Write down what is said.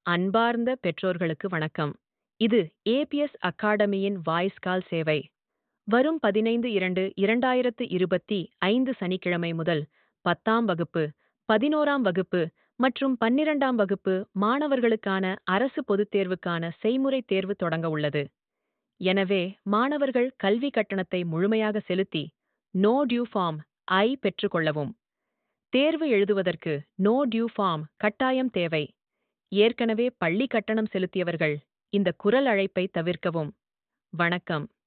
அன்பார்ந்த பெற்றோர்களுக்கு வணக்கம் இது ஏபிஎஸ் அகாடமியின் வாய்ஸ் கால் சேவை வரும் பதினைந்து இரண்டு இரண்டாயிரத்து இருபத்தி ஐந்து சனிக்கிழமை முதல் பத்தாம் வகுப்பு பதினோராம் வகுப்பு மற்றும் பன்னிரண்டாம் வகுப்பு மாணவர்களுக்கான அரசு பொதுத் தேர்வுக்கான செய்முறை தேர்வு தொடங்க உள்ளது எனவே மாணவர்கள் கல்வி கட்டணத்தை முழுமையாக செலுத்தி நோ டியூ ஃபார்ம் ஐ பெற்றுக்கொள்ளவும் தேர்வு எழுதுவதற்கு நோ டியூ ஃபார்ம் கட்டாயம் தேவை ஏற்கனவே பள்ளி கட்டணம் செலுத்தியவர்கள் இந்த குரல் அழைப்பை தவிர்க்கவும் வணக்கம்